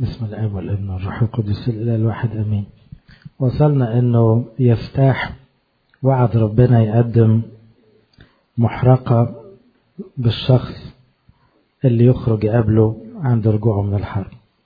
بسم الاب والابن والروح القدس الاله الواحد امين وصلنا انه يفتاح وعد ربنا يقدم محرقة بالشخص اللي يخرج يقابله عند رجوعه من الحرب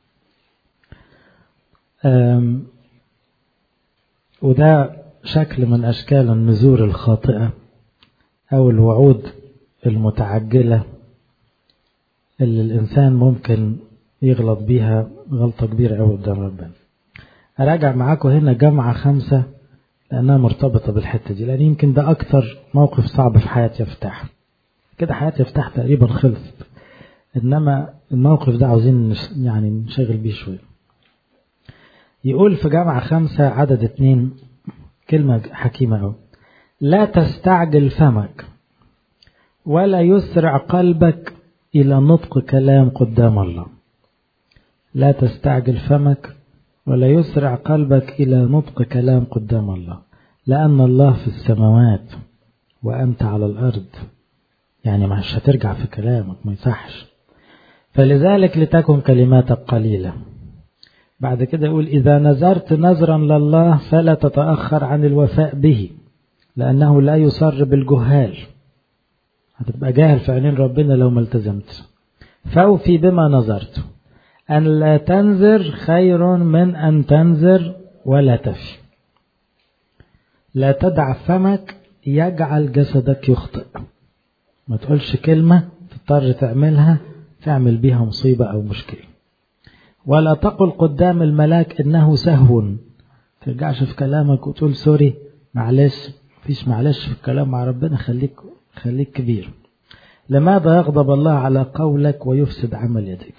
وده شكل من أشكال النذور الخاطئة أو الوعود المتعجلة اللي الإنسان ممكن يغلط بيها غلطة كبيرة أوي قدام ربنا أراجع معاكم هنا جمعة خمسة لأنها مرتبطة بالحتة دي لأن يمكن ده أكتر موقف صعب في حياة يفتح كده حياة يفتح تقريبا خلصت إنما الموقف ده عاوزين يعني نشغل بيه شوية يقول في جامعة خمسة عدد اتنين كلمة حكيمة أوي لا تستعجل فمك ولا يسرع قلبك إلى نطق كلام قدام الله لا تستعجل فمك ولا يسرع قلبك إلى نطق كلام قدام الله لأن الله في السماوات وأنت على الأرض يعني مش هترجع في كلامك ما يصحش فلذلك لتكن كلماتك قليلة بعد كده يقول إذا نذرت نذرا لله فلا تتأخر عن الوفاء به لأنه لا يصر بالجهال هتبقى جاهل في عينين ربنا لو ما التزمت فأوفي بما نذرت أن لا تنذر خير من أن تنذر ولا تفي لا تدع فمك يجعل جسدك يخطئ ما تقولش كلمة تضطر تعملها تعمل بيها مصيبة أو مشكلة ولا تقل قدام الملاك إنه سهو ترجعش في كلامك وتقول سوري معلش فيش معلش في الكلام مع ربنا خليك خليك كبير لماذا يغضب الله على قولك ويفسد عمل يديك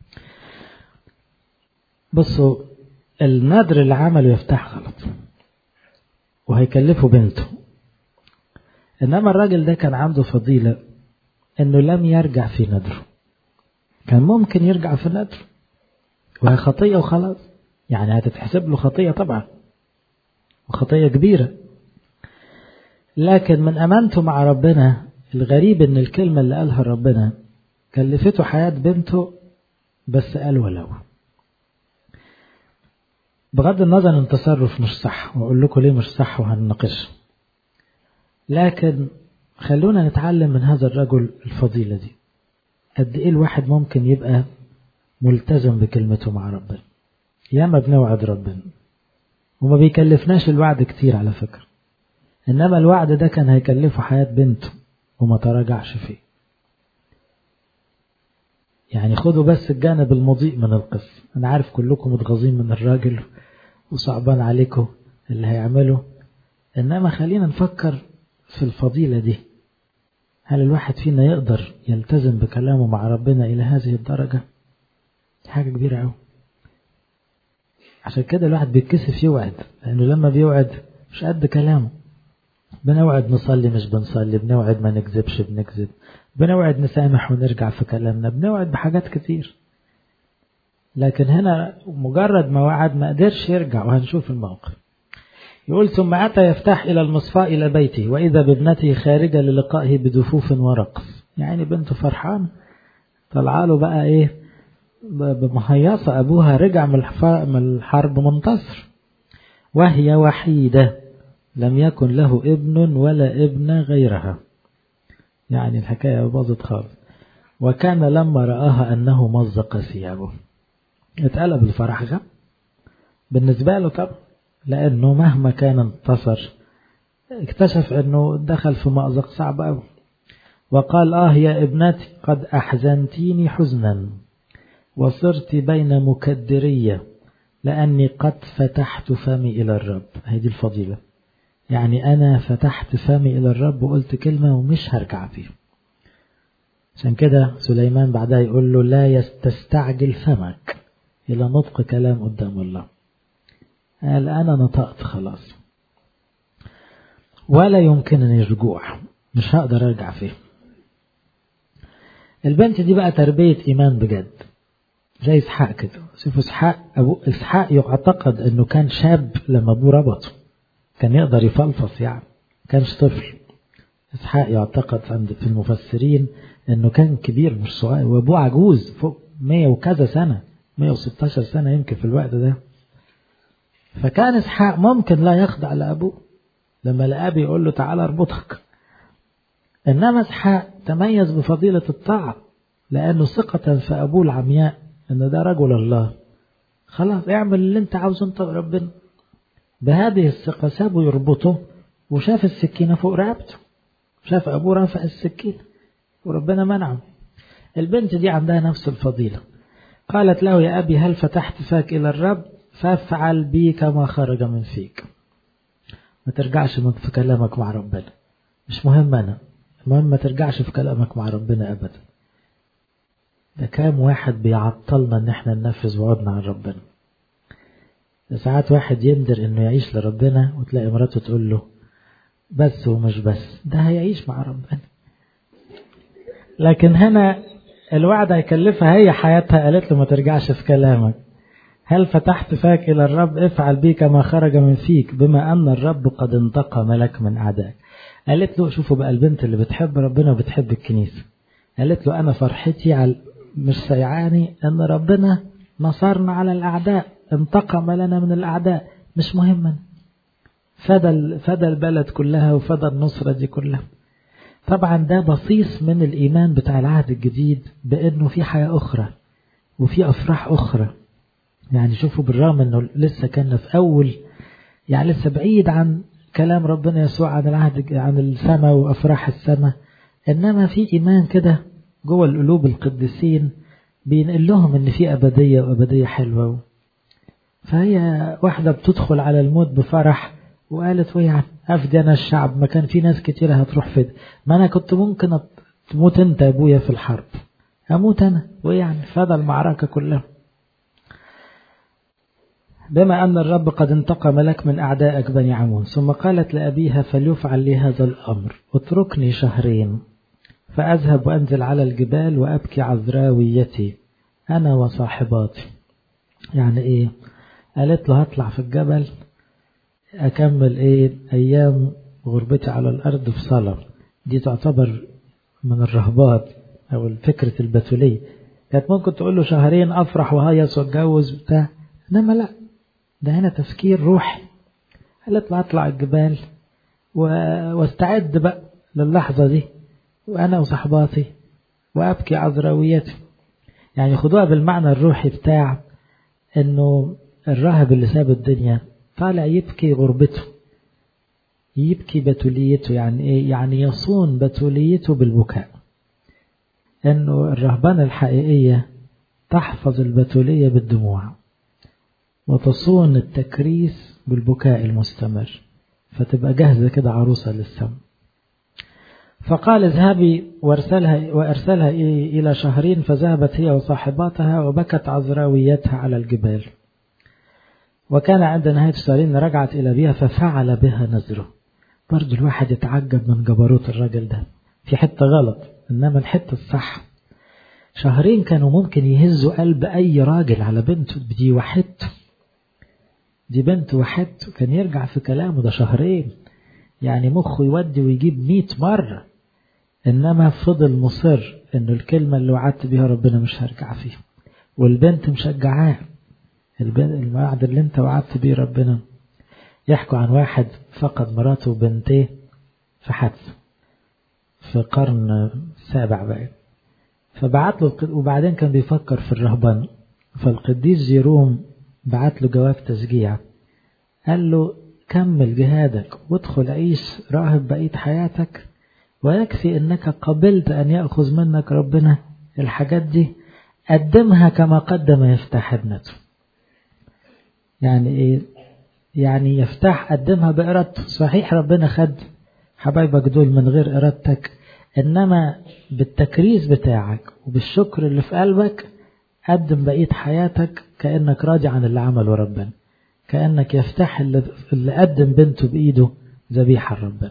بصوا النذر اللي عمله يفتح غلط وهيكلفه بنته انما الراجل ده كان عنده فضيلة انه لم يرجع في نذره كان ممكن يرجع في نذره وهي خطية وخلاص يعني هتتحسب له خطية طبعا وخطية كبيرة لكن من أمانته مع ربنا الغريب ان الكلمة اللي قالها ربنا كلفته حياة بنته بس قال ولو بغض النظر ان التصرف مش صح واقول لكم ليه مش صح وهنناقشه لكن خلونا نتعلم من هذا الرجل الفضيلة دي قد ايه الواحد ممكن يبقى ملتزم بكلمته مع ربنا ياما بنوعد ربنا وما بيكلفناش الوعد كتير على فكرة انما الوعد ده كان هيكلفه حياة بنته وما تراجعش فيه يعني خدوا بس الجانب المضيء من القصة أنا عارف كلكم متغاظين من الراجل وصعبان عليكم اللي هيعمله إنما خلينا نفكر في الفضيلة دي هل الواحد فينا يقدر يلتزم بكلامه مع ربنا إلى هذه الدرجة حاجة كبيرة أوي عشان كده الواحد بيتكسف يوعد لأنه لما بيوعد مش قد كلامه بنوعد نصلي مش بنصلي بنوعد ما نكذبش بنكذب بنوعد نسامح ونرجع في كلامنا بنوعد بحاجات كتير لكن هنا مجرد ما وعد ما قدرش يرجع وهنشوف الموقف يقول ثم أتى يفتح إلى المصفاة إلى بيته وإذا بابنته خارجة للقائه بدفوف ورقص يعني بنته فرحان طلع له بقى إيه بمهيصة أبوها رجع من الحرب منتصر وهي وحيدة لم يكن له ابن ولا ابن غيرها يعني الحكاية باظت خالص وكان لما رآها أنه مزق ثيابه اتقلب الفرح غم بالنسبة له طب لأنه مهما كان انتصر اكتشف أنه دخل في مأزق صعب أوي وقال آه يا ابنتي قد أحزنتيني حزنا وصرت بين مكدرية لأني قد فتحت فمي إلى الرب هذه الفضيلة يعني أنا فتحت فمي إلى الرب وقلت كلمة ومش هرجع فيها عشان كده سليمان بعدها يقول له لا تستعجل فمك إلى نطق كلام قدام الله قال أنا نطقت خلاص ولا يمكنني الرجوع مش هقدر أرجع فيه البنت دي بقى تربية إيمان بجد زي إسحاق كده شوفوا إسحاق أبو إسحاق يعتقد إنه كان شاب لما أبوه ربطه كان يقدر يفلفص يعني كانش طفل إسحاق يعتقد عند في المفسرين إنه كان كبير مش صغير وأبوه عجوز فوق مية وكذا سنة 116 سنة يمكن في الوقت ده فكان إسحاق ممكن لا يخضع لأبوه لما الأب يقول له تعالى اربطك إنما إسحاق تميز بفضيلة الطاعة لأنه ثقة في أبوه العمياء إن ده رجل الله خلاص اعمل اللي أنت عاوزه أنت وربنا بهذه الثقة سابه يربطه وشاف السكينة فوق رقبته شاف أبوه رافع السكينة وربنا منعه البنت دي عندها نفس الفضيلة قالت له يا أبي هل فتحت فاك إلى الرب فافعل بي كما خرج من فيك ما ترجعش من في كلامك مع ربنا مش مهم أنا المهم ما ترجعش في كلامك مع ربنا أبدا ده كام واحد بيعطلنا ان احنا ننفذ وعودنا عن ربنا ساعات واحد يندر انه يعيش لربنا وتلاقي مراته تقول له بس ومش بس ده هيعيش مع ربنا لكن هنا الوعد هيكلفها هي حياتها قالت له ما ترجعش في كلامك هل فتحت فاك إلى الرب افعل بي كما خرج من فيك بما أن الرب قد انتقم لك من أعدائك قالت له شوفوا بقى البنت اللي بتحب ربنا وبتحب الكنيسة قالت له أنا فرحتي على مش سيعاني أن ربنا نصرنا على الأعداء انتقم لنا من الأعداء مش مهما فدى فدى البلد كلها وفدى النصرة دي كلها طبعا ده بصيص من الإيمان بتاع العهد الجديد بأنه في حياة أخرى وفي أفراح أخرى يعني شوفوا بالرغم أنه لسه كان في أول يعني لسه بعيد عن كلام ربنا يسوع عن العهد عن السماء وأفراح السماء إنما في إيمان كده جوه القلوب القديسين بينقل لهم إن في أبدية وأبدية حلوة فهي واحدة بتدخل على الموت بفرح وقالت ويعني أفدي أنا الشعب ما كان في ناس كتير هتروح فد ما أنا كنت ممكن تموت أنت يا أبويا في الحرب أموت أنا ويعني فدى المعركة كلها بما أن الرب قد انتقم لك من أعدائك بني عمون ثم قالت لأبيها فليفعل لي هذا الأمر اتركني شهرين فأذهب وأنزل على الجبال وأبكي عذراويتي أنا وصاحباتي يعني إيه قالت له هطلع في الجبل أكمل إيه أيام غربتي على الأرض في صلاة دي تعتبر من الرهبات أو فكرة البتولية كانت ممكن تقول له شهرين أفرح وهيص واتجوز بتاع إنما لا ده هنا تفكير روحي قالت له أطلع الجبال واستعد بقى للحظة دي وأنا وصحباتي وأبكي عذراويتي يعني خدوها بالمعنى الروحي بتاع إنه الراهب اللي ساب الدنيا طالع يبكي غربته يبكي بتوليته يعني إيه؟ يعني يصون بتوليته بالبكاء إنه الرهبانة الحقيقية تحفظ البتولية بالدموع وتصون التكريس بالبكاء المستمر فتبقى جاهزة كده عروسة للسم فقال اذهبي وارسلها وارسلها إلى شهرين فذهبت هي وصاحباتها وبكت عذراويتها على الجبال وكان عند نهاية الشهرين رجعت إلى بها ففعل بها نذره برضو الواحد يتعجب من جبروت الراجل ده في حتة غلط إنما الحتة الصح شهرين كانوا ممكن يهزوا قلب أي راجل على بنته دي وحدته دي بنت وحدته كان يرجع في كلامه ده شهرين يعني مخه يودي ويجيب مئة مرة إنما فضل مصر إنه الكلمة اللي وعدت بيها ربنا مش هرجع فيها والبنت مشجعاه الوعد اللي انت وعدت بيه ربنا يحكوا عن واحد فقد مراته وبنتيه في حادثة في قرن سابع بقى فبعت له وبعدين كان بيفكر في الرهبان فالقديس جيروم بعت له جواب تشجيع قال له كمل جهادك وادخل عيش راهب بقية حياتك ويكفي انك قبلت ان يأخذ منك ربنا الحاجات دي قدمها كما قدم يفتح ابنته يعني ايه يعني يفتح قدمها بإرادته صحيح ربنا خد حبايبك دول من غير إرادتك إنما بالتكريس بتاعك وبالشكر اللي في قلبك قدم بقية حياتك كأنك راضي عن اللي عمله ربنا كأنك يفتح اللي, اللي قدم بنته بإيده ذبيحة ربنا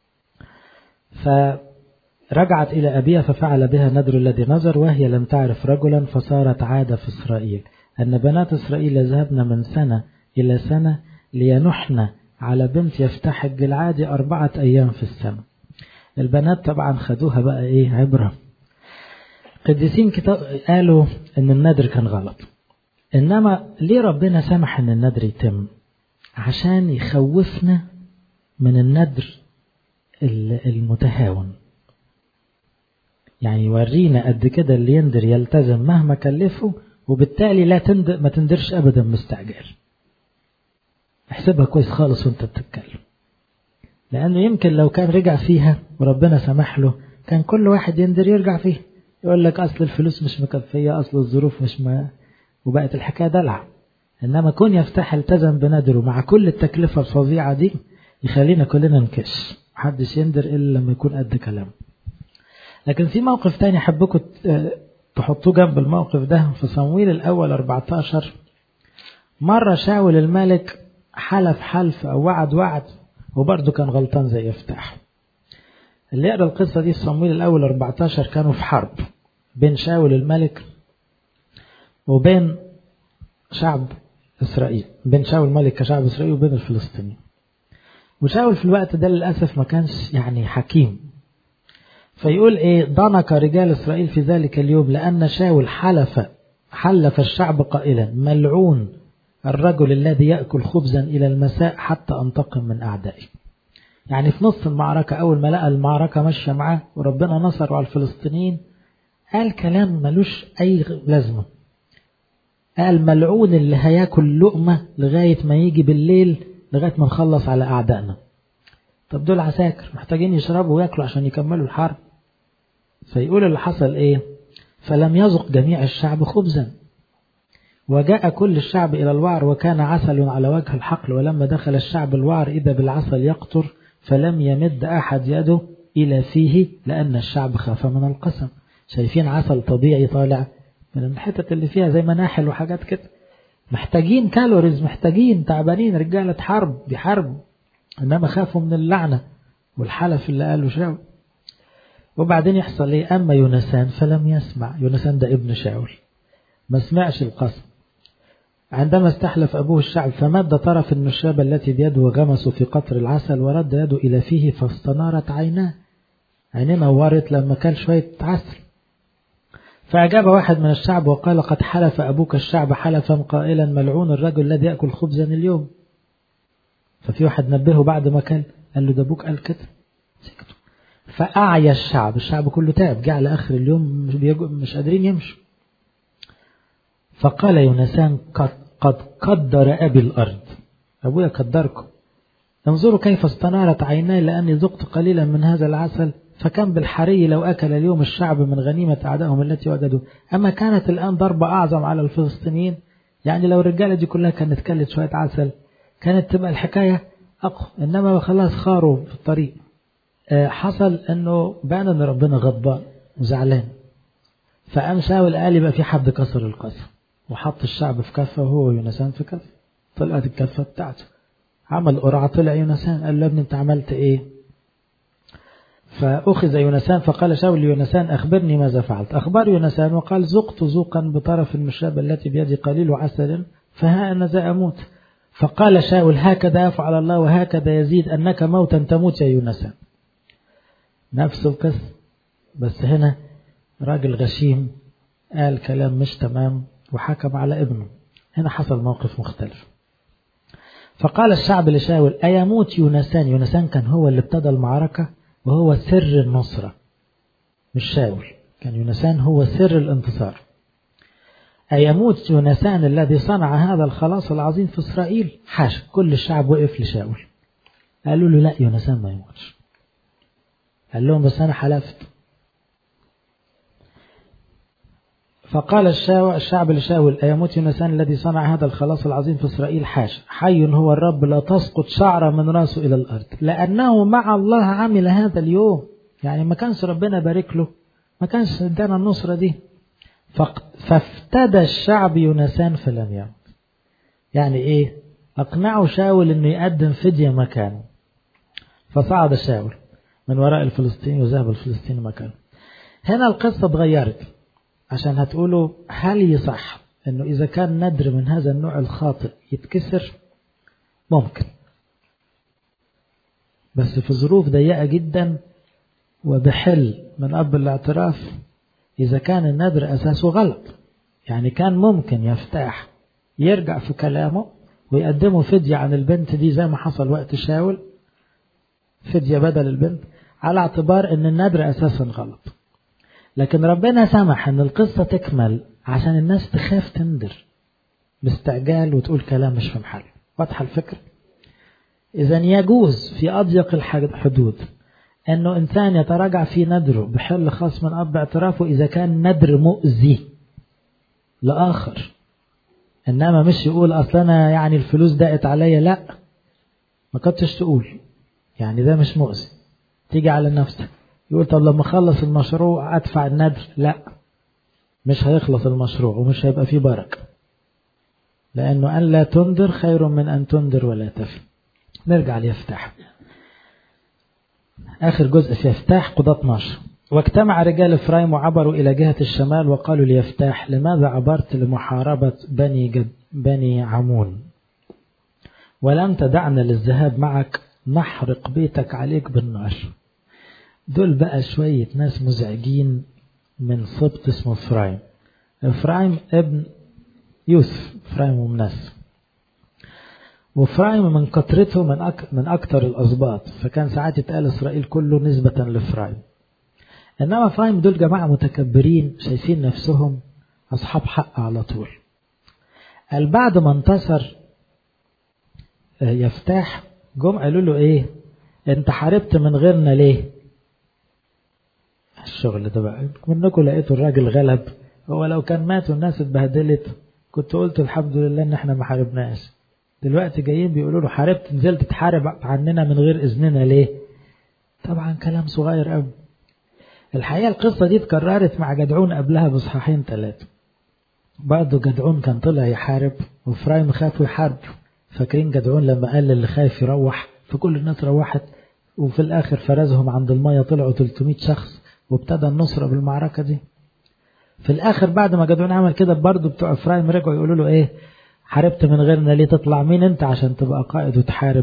فرجعت إلى أبيها ففعل بها ندر الذي نظر وهي لم تعرف رجلا فصارت عادة في إسرائيل أن بنات إسرائيل يذهبن من سنة إلى سنة لينحن على بنت يفتح الجلعادي أربعة أيام في السنة البنات طبعا خدوها بقى إيه عبرة قديسين كتاب قالوا إن النادر كان غلط إنما ليه ربنا سمح إن الندر يتم عشان يخوفنا من الندر المتهاون يعني يورينا قد كده اللي يندر يلتزم مهما كلفه وبالتالي لا تندر ما تندرش ابدا مستعجل احسبها كويس خالص وانت بتتكلم لانه يمكن لو كان رجع فيها وربنا سمح له كان كل واحد يندر يرجع فيه يقول لك اصل الفلوس مش مكفيه اصل الظروف مش ما وبقت الحكايه دلع انما كون يفتح التزم بندره مع كل التكلفه الفظيعه دي يخلينا كلنا نكش محدش يندر الا لما يكون قد كلامه لكن في موقف تاني أحبكم تحطوه جنب الموقف ده في صمويل الأول 14 مرة شاول الملك حلف حلف أو وعد وعد وبرضه كان غلطان زي يفتح اللي يقرا القصة دي في صمويل الأول 14 كانوا في حرب بين شاول الملك وبين شعب إسرائيل بين شاول الملك كشعب إسرائيل وبين الفلسطينيين وشاول في الوقت ده للأسف ما كانش يعني حكيم فيقول ايه ضنك رجال اسرائيل في ذلك اليوم لان شاول حلف حلف الشعب قائلا ملعون الرجل الذي ياكل خبزا الى المساء حتى انتقم من اعدائي يعني في نص المعركه اول ما لقى المعركه ماشيه معاه وربنا نصر على الفلسطينيين قال كلام ملوش اي لازمه قال ملعون اللي هياكل لقمه لغايه ما يجي بالليل لغايه ما نخلص على اعدائنا طب دول عساكر محتاجين يشربوا وياكلوا عشان يكملوا الحرب فيقول اللي حصل ايه فلم يذق جميع الشعب خبزا وجاء كل الشعب إلى الوعر وكان عسل على وجه الحقل ولما دخل الشعب الوعر إذا بالعسل يقطر فلم يمد أحد يده إلى فيه لأن الشعب خاف من القسم شايفين عسل طبيعي طالع من الحتت اللي فيها زي مناحل وحاجات كده محتاجين كالوريز محتاجين تعبانين رجالة حرب دي حرب إنما خافوا من اللعنة والحلف اللي قاله شاول وبعدين يحصل ايه اما يونسان فلم يسمع يونسان ده ابن شاول ما سمعش القسم عندما استحلف أبوه الشعب فمد طرف النشابة التي بيده وغمسه في قطر العسل ورد يده إلى فيه فاستنارت عيناه عينيه نورت لما كان شوية عسل فأجاب واحد من الشعب وقال قد حلف أبوك الشعب حلفا قائلا ملعون الرجل الذي يأكل خبزا اليوم ففي واحد نبهه بعد ما كان قال له ده أبوك قال كده سكتوا فأعيا الشعب الشعب كله تاب جه على آخر اليوم مش, مش قادرين يمشوا فقال يونسان قد, قد قدر أبي الأرض أبويا قدركم انظروا كيف استنارت عيناي لأني ذقت قليلا من هذا العسل فكان بالحري لو أكل اليوم الشعب من غنيمة أعدائهم التي وجدوا أما كانت الآن ضربة أعظم على الفلسطينيين يعني لو الرجالة دي كلها كانت كلت شوية عسل كانت تبقى الحكاية أقوى إنما خلاص خاروا في الطريق حصل انه بان ان ربنا غضبان وزعلان فقام شاول قال يبقى في حد كسر القسم وحط الشعب في كفه وهو ويونسان في كفه طلعت الكفه بتاعته عمل قرعه طلع يونسان قال له يا ابني انت عملت ايه فأخذ يونسان فقال شاول ليونسان أخبرني ماذا فعلت أخبر يونسان وقال ذقت ذوقا بطرف المشابة التي بيدي قليل عسل فها أنا ذا أموت فقال شاول هكذا يفعل الله وهكذا يزيد أنك موتا تموت يا يونسان نفس القصة بس هنا راجل غشيم قال كلام مش تمام وحكم على ابنه هنا حصل موقف مختلف فقال الشعب لشاول أيموت يونسان يونسان كان هو اللي ابتدى المعركة وهو سر النصرة مش شاول كان يونسان هو سر الانتصار أيموت يونسان الذي صنع هذا الخلاص العظيم في إسرائيل حاشا كل الشعب وقف لشاول قالوا له لا يونسان ما يموتش قال لهم بس أنا حلفت فقال الشعب لشاول أيموت يونسان الذي صنع هذا الخلاص العظيم في إسرائيل حاش حي هو الرب لا تسقط شعرة من رأسه إلى الأرض لأنه مع الله عمل هذا اليوم يعني ما كانش ربنا بارك له ما كانش ادانا النصرة دي فافتدى الشعب يونسان فلم يمت يعني ايه اقنعوا شاول انه يقدم فدية مكانه فصعد شاول من وراء الفلسطيني وذهب الفلسطيني مكانه هنا القصة اتغيرت عشان هتقولوا هل يصح انه اذا كان ندر من هذا النوع الخاطئ يتكسر ممكن بس في ظروف ضيقة جدا وبحل من أب الاعتراف إذا كان النذر أساسه غلط يعني كان ممكن يفتح يرجع في كلامه ويقدموا فدية عن البنت دي زي ما حصل وقت شاول فدية بدل البنت على اعتبار ان النذر اساسا غلط لكن ربنا سمح ان القصة تكمل عشان الناس تخاف تندر باستعجال وتقول كلام مش في محله واضحة الفكرة اذا يجوز في اضيق الحدود انه انسان يتراجع في ندره بحل خاص من اب اعترافه اذا كان ندر مؤذي لاخر انما مش يقول اصل انا يعني الفلوس ضاقت عليا لا ما كنتش تقول يعني ده مش مؤذي تيجي على نفسك يقول طب لما اخلص المشروع ادفع الندر لا مش هيخلص المشروع ومش هيبقى فيه بركه لانه ان لا تنذر خير من ان تنذر ولا تفي نرجع ليفتح اخر جزء في يفتح قضاة 12 واجتمع رجال افرايم وعبروا الى جهه الشمال وقالوا ليفتح لماذا عبرت لمحاربه بني جد بني عمون ولم تدعنا للذهاب معك نحرق بيتك عليك بالنار دول بقى شوية ناس مزعجين من سبط اسمه افرايم افرايم ابن يوسف افرايم ومناس وافرايم من كثرته من أك من اكثر الاسباط فكان ساعات يتقال اسرائيل كله نسبة لافرايم انما افرايم دول جماعة متكبرين شايفين نفسهم اصحاب حق على طول قال بعد ما انتصر يفتاح جم قالوا له ايه انت حاربت من غيرنا ليه الشغل ده بقى منكم لقيتوا الراجل غلب هو لو كان مات والناس اتبهدلت كنت قلت الحمد لله ان احنا ما حاربناش دلوقتي جايين بيقولوا له حاربت نزلت تحارب عننا من غير اذننا ليه طبعا كلام صغير قوي الحقيقه القصه دي اتكررت مع جدعون قبلها بصحاحين ثلاثه برضه جدعون كان طلع يحارب وفرايم خافوا يحاربوا فاكرين جدعون لما قال اللي خايف يروح فكل الناس روحت وفي الاخر فرزهم عند الميه طلعوا 300 شخص وابتدى النصرة بالمعركة دي في الآخر بعد ما جدعون عمل كده برضه بتوع إفرايم رجعوا يقولوا له إيه حاربت من غيرنا ليه تطلع مين أنت عشان تبقى قائد وتحارب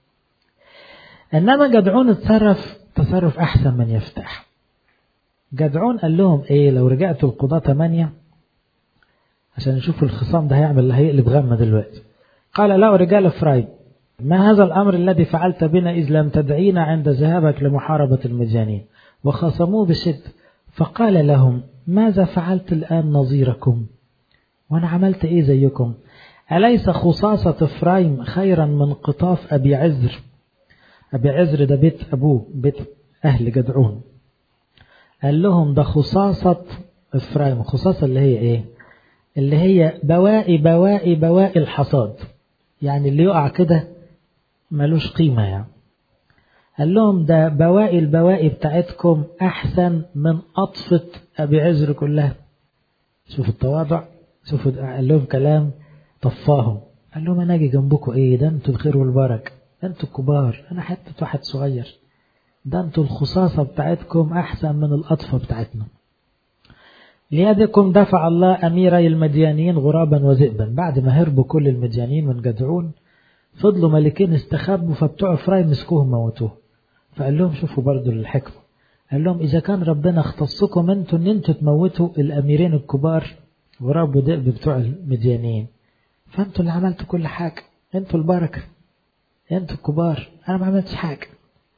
إنما جدعون اتصرف تصرف أحسن من يفتح جدعون قال لهم إيه لو رجعتوا القضاة 8 عشان نشوفوا الخصام ده هيعمل اللي هيقلب غمة دلوقتي قال له رجال إفرايم ما هذا الأمر الذي فعلت بنا إذ لم تدعينا عند ذهابك لمحاربة المديانين وخاصموه بشد فقال لهم ماذا فعلت الآن نظيركم وأنا عملت إيه زيكم أليس خصاصة إفرايم خيرا من قطاف أبي عزر أبي عزر ده بيت أبوه بيت أهل جدعون قال لهم ده خصاصة إفرايم خصاصة اللي هي إيه اللي هي بواقي بواقي بواقي الحصاد يعني اللي يقع كده ملوش قيمة يعني قال لهم ده بواقي البواقي بتاعتكم أحسن من أطفة أبي عزر كلها شوفوا التواضع شوفوا قال لهم كلام طفاهم قال لهم أنا أجي جنبكم إيه ده أنتوا الخير والبركة ده أنتوا الكبار أنا حتة واحد صغير ده أنتوا الخصاصة بتاعتكم أحسن من الأطفة بتاعتنا ليدكم دفع الله أميري المديانين غرابا وذئبا بعد ما هربوا كل المديانين من جدعون فضلوا ملكين استخبوا فبتوع افرايم مسكوهم موتوه فقال لهم شوفوا برضو الحكمة قال لهم إذا كان ربنا اختصكم انتوا ان انتوا تموتوا الأميرين الكبار غراب وذئب بتوع المديانين فانتوا اللي عملتوا كل حاجة انتوا البركة انتوا الكبار أنا ما عملتش حاجة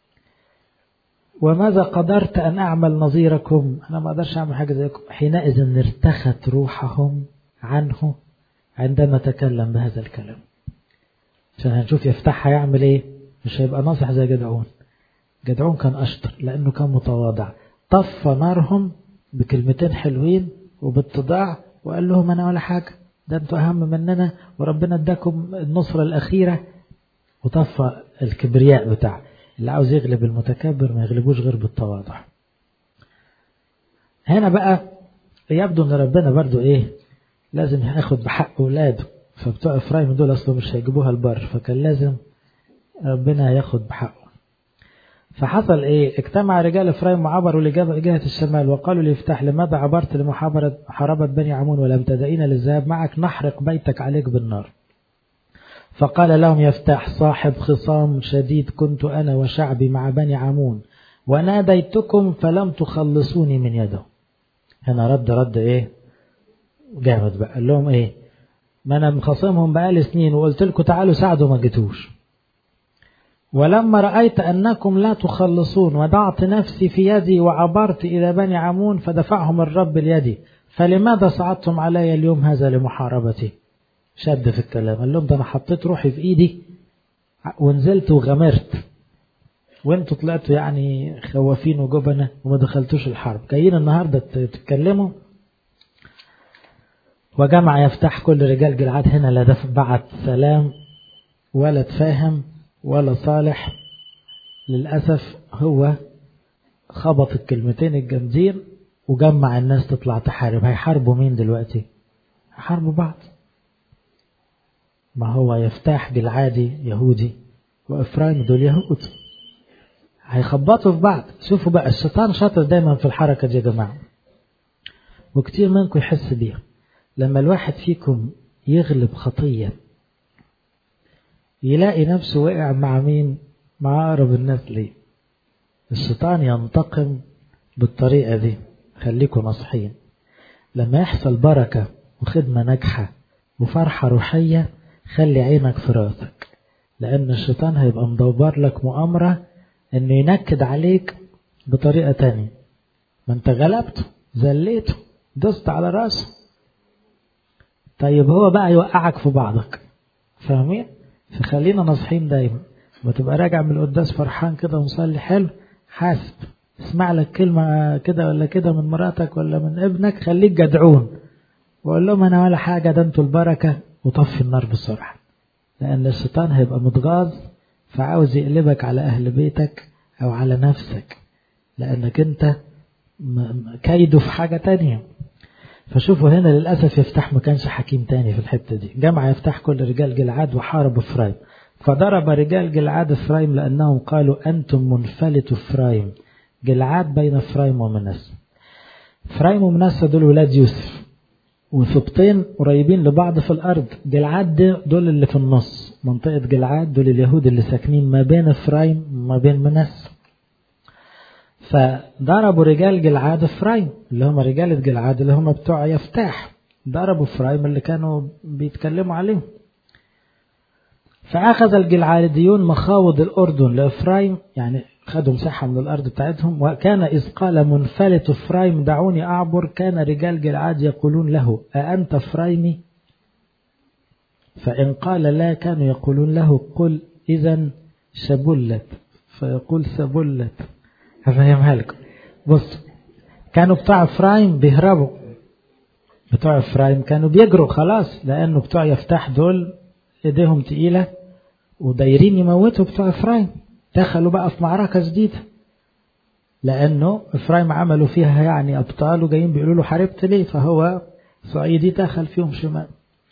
وماذا قدرت أن أعمل نظيركم أنا ما أقدرش أعمل حاجة زيكم حينئذ ارتخت روحهم عنه عندما تكلم بهذا الكلام عشان هنشوف يفتحها يعمل ايه مش هيبقى ناصح زي جدعون جدعون كان أشطر لأنه كان متواضع طفى نارهم بكلمتين حلوين وباتضاع وقال لهم أنا ولا حاجة ده أنتوا أهم مننا وربنا اداكم النصرة الأخيرة وطفى الكبرياء بتاعه اللي عاوز يغلب المتكبر ما يغلبوش غير بالتواضع هنا بقى يبدو ان ربنا برضو ايه لازم ياخد بحق اولاده فبتوع افرايم دول اصلا مش هيجيبوها البر فكان لازم ربنا ياخد بحقه فحصل ايه اجتمع رجال افرايم وعبروا لجهة الشمال وقالوا ليفتح لماذا عبرت لمحاربة محاربة بني عمون ولم تدعينا للذهاب معك نحرق بيتك عليك بالنار فقال لهم يفتح صاحب خصام شديد كنت أنا وشعبي مع بني عمون وناديتكم فلم تخلصوني من يده هنا رد رد ايه جامد بقى قال لهم ايه ما أنا مخاصمهم بقالي سنين وقلت لكم تعالوا ساعدوا ما جيتوش ولما رأيت أنكم لا تخلصون وضعت نفسي في يدي وعبرت إلى بني عمون فدفعهم الرب اليدي فلماذا صعدتم علي اليوم هذا لمحاربتي شد في الكلام قال لهم ده أنا حطيت روحي في إيدي ونزلت وغمرت وانتوا طلعتوا يعني خوافين وجبنة وما دخلتوش الحرب جايين النهاردة تتكلموا وجمع يفتح كل رجال جلعاد هنا لا دفع بعت سلام ولا تفاهم ولا صالح للأسف هو خبط الكلمتين الجامدين وجمع الناس تطلع تحارب هيحاربوا مين دلوقتي هيحاربوا بعض ما هو يفتح جلعادي يهودي وإفرايم دول يهود هيخبطوا في بعض شوفوا بقى الشيطان شاطر دايما في الحركة دي يا جماعة وكتير منكم يحس بيها لما الواحد فيكم يغلب خطية يلاقي نفسه وقع مع مين مع أقرب الناس ليه الشيطان ينتقم بالطريقة دي خليكم نصحين لما يحصل بركة وخدمة ناجحة وفرحة روحية خلي عينك في راسك لأن الشيطان هيبقى مدبر لك مؤامرة إنه ينكد عليك بطريقة تانية ما أنت غلبته زليته دست على راسه طيب هو بقى يوقعك في بعضك فاهمين؟ فخلينا نصحين دايما ما تبقى راجع من القداس فرحان كده ومصلي حلو حاسب اسمع لك كلمة كده ولا كده من مراتك ولا من ابنك خليك جدعون وقول لهم انا ولا حاجة ده انتوا البركة وطفي النار بسرعة لأن الشيطان هيبقى متغاظ فعاوز يقلبك على أهل بيتك أو على نفسك لأنك أنت كيده في حاجة تانية فشوفوا هنا للأسف يفتح ما كانش حكيم تاني في الحتة دي جمع يفتح كل رجال جلعاد وحارب إفرايم فضرب رجال جلعاد إفرايم لأنهم قالوا أنتم منفلت إفرايم جلعاد بين إفرايم ومنسى إفرايم ومنسى دول ولاد يوسف وسبطين قريبين لبعض في الأرض جلعاد دول اللي في النص منطقة جلعاد دول اليهود اللي ساكنين ما بين إفرايم وما بين منسى فضربوا رجال جلعاد إفرايم اللي هم رجالة جلعاد اللي هم بتوع يفتاح ضربوا إفرايم اللي كانوا بيتكلموا عليهم فأخذ الجلعاديون مخاوض الأردن لإفرايم يعني خدوا مساحة من الأرض بتاعتهم وكان إذ قال منفلت إفرايم دعوني أعبر كان رجال جلعاد يقولون له أأنت إفرايمي فإن قال لا كانوا يقولون له قل إذا شبلت فيقول سبلت هفهمها لكم بص كانوا بتوع إفرايم بيهربوا بتوع إفرايم كانوا بيجروا خلاص لأنه بتوع يفتح دول إيديهم تقيلة ودايرين يموتوا بتوع إفرايم دخلوا بقى في معركة جديدة لأنه إفرايم عملوا فيها يعني أبطال وجايين بيقولوا له حاربت ليه فهو صعيدي دخل فيهم شمال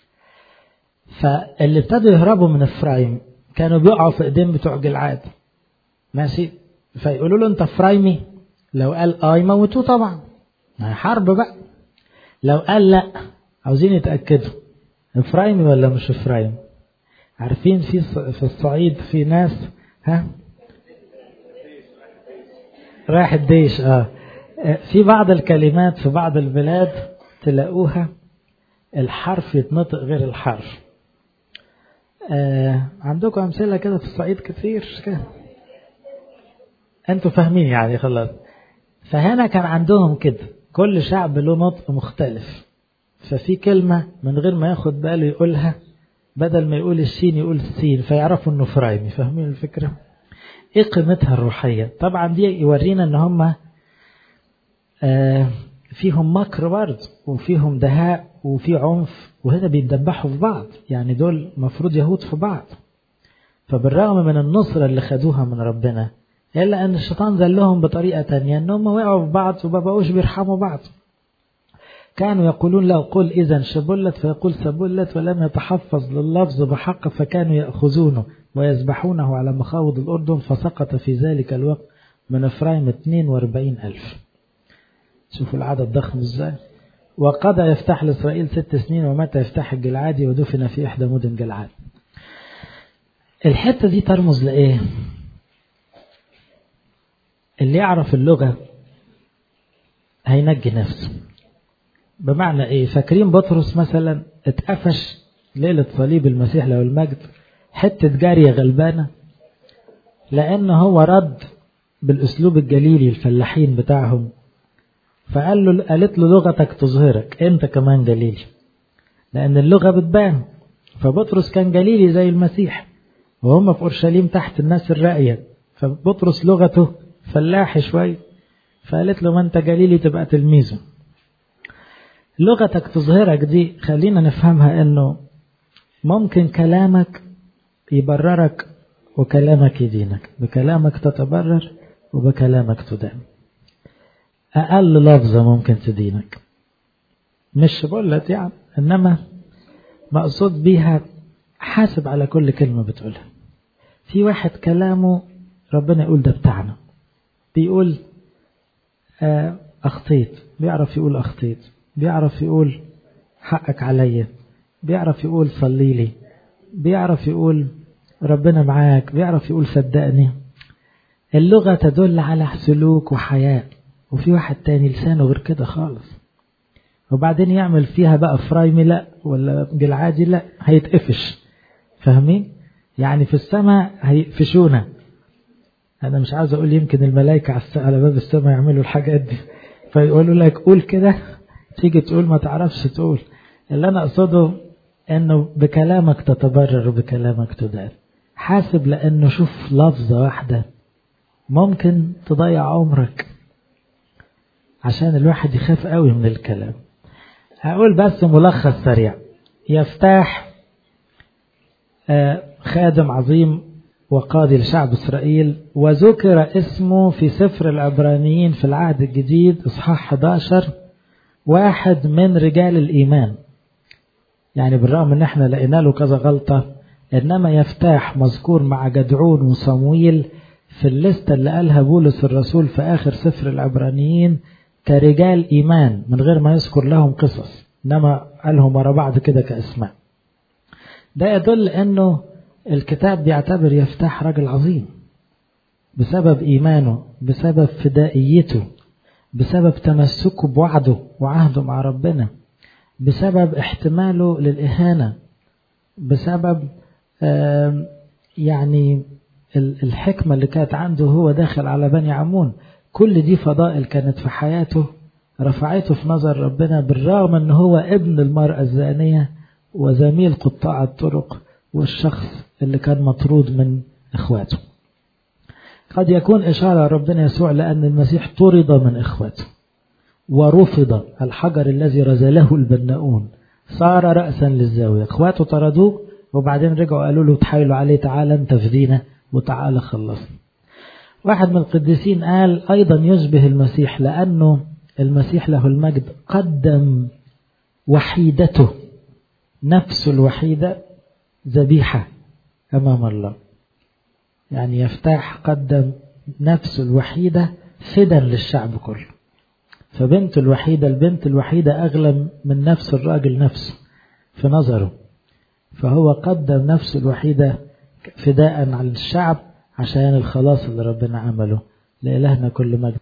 فاللي ابتدوا يهربوا من إفرايم كانوا بيقعوا في إيدين بتوع جلعاد ماشي فيقولوا له أنت إفرايمي لو قال آه يموتوه طبعا حرب بقى لو قال لا عاوزين يتأكدوا إفرايمي ولا مش إفرايمي عارفين في في الصعيد في ناس ها رايح الديش اه في بعض الكلمات في بعض البلاد تلاقوها الحرف يتنطق غير الحرف آه عندكم أمثلة كده في الصعيد كتير كده أنتوا فاهمين يعني خلاص فهنا كان عندهم كده كل شعب له نطق مختلف ففي كلمة من غير ما ياخد باله يقولها بدل ما يقول السين يقول السين فيعرفوا انه فرايمي فاهمين الفكرة ايه قيمتها الروحية طبعا دي يورينا ان هم آه فيهم مكر برضه وفيهم دهاء وفي عنف وهنا بيتدبحوا في بعض يعني دول مفروض يهود في بعض فبالرغم من النصرة اللي خدوها من ربنا إلا أن الشيطان ذلهم بطريقة تانية أنهم وقعوا في بعض وما بقوش بيرحموا بعض كانوا يقولون له قل إذا شبلت فيقول سبلت ولم يتحفظ لللفظ بحق فكانوا يأخذونه ويذبحونه على مخاوض الأردن فسقط في ذلك الوقت من إفرايم 42 ألف شوفوا العدد ضخم إزاي وقضى يفتح لإسرائيل ست سنين ومتى يفتح الجلعادي ودفن في إحدى مدن جلعاد الحتة دي ترمز لإيه اللي يعرف اللغة هينجي نفسه بمعنى ايه فاكرين بطرس مثلا اتقفش ليلة صليب المسيح له المجد حتة جارية غلبانة لأن هو رد بالأسلوب الجليلي الفلاحين بتاعهم فقال له قالت له لغتك تظهرك أنت كمان جليلي لأن اللغة بتبان فبطرس كان جليلي زي المسيح وهم في أورشليم تحت الناس الراقية فبطرس لغته فلاحي شوي فقالت له ما أنت جليلي تبقى تلميذه لغتك تظهرك دي خلينا نفهمها أنه ممكن كلامك يبررك وكلامك يدينك بكلامك تتبرر وبكلامك تدان أقل لفظة ممكن تدينك مش بقولت يعني إنما مقصود بيها حاسب على كل كلمة بتقولها في واحد كلامه ربنا يقول ده بتاعنا بيقول آه أخطيت بيعرف يقول أخطيت بيعرف يقول حقك عليا بيعرف يقول صلي لي بيعرف يقول ربنا معاك بيعرف يقول صدقني اللغة تدل على سلوك وحياة وفي واحد تاني لسانه غير كده خالص وبعدين يعمل فيها بقى فرايمي لا ولا جلعادي لا هيتقفش فاهمين يعني في السماء هيقفشونا انا مش عاوز اقول يمكن الملائكة على باب السماء يعملوا الحاجات دي فيقولوا لك قول كده تيجي تقول ما تعرفش تقول اللي انا اقصده انه بكلامك تتبرر وبكلامك تدان حاسب لانه شوف لفظة واحدة ممكن تضيع عمرك عشان الواحد يخاف قوي من الكلام هقول بس ملخص سريع يفتاح خادم عظيم وقاضي لشعب إسرائيل وذكر اسمه في سفر العبرانيين في العهد الجديد إصحاح 11 واحد من رجال الإيمان يعني بالرغم ان احنا لقينا له كذا غلطة انما يفتاح مذكور مع جدعون وصمويل في الليستة اللي قالها بولس الرسول في اخر سفر العبرانيين كرجال ايمان من غير ما يذكر لهم قصص انما قالهم ورا بعض كده كاسماء ده يدل انه الكتاب بيعتبر يفتح راجل عظيم بسبب ايمانه بسبب فدائيته بسبب تمسكه بوعده وعهده مع ربنا بسبب احتماله للإهانة بسبب يعني الحكمة اللي كانت عنده هو داخل على بني عمون كل دي فضائل كانت في حياته رفعته في نظر ربنا بالرغم ان هو ابن المرأة الزانية وزميل قطاع الطرق والشخص اللي كان مطرود من اخواته قد يكون إشارة ربنا يسوع لأن المسيح طرد من إخواته ورفض الحجر الذي رزله البناؤون صار رأسا للزاوية اخواته طردوه وبعدين رجعوا قالوا له تحايلوا عليه تعالى انت فدينا وتعالى خلصنا واحد من القديسين قال أيضا يشبه المسيح لأنه المسيح له المجد قدم وحيدته نفسه الوحيدة ذبيحة أمام الله يعني يفتح قدم نفسه الوحيدة فدا للشعب كله فبنته الوحيدة البنت الوحيدة أغلى من نفس الراجل نفسه في نظره فهو قدم نفسه الوحيدة فداء على الشعب عشان الخلاص اللي ربنا عمله لإلهنا كل مجد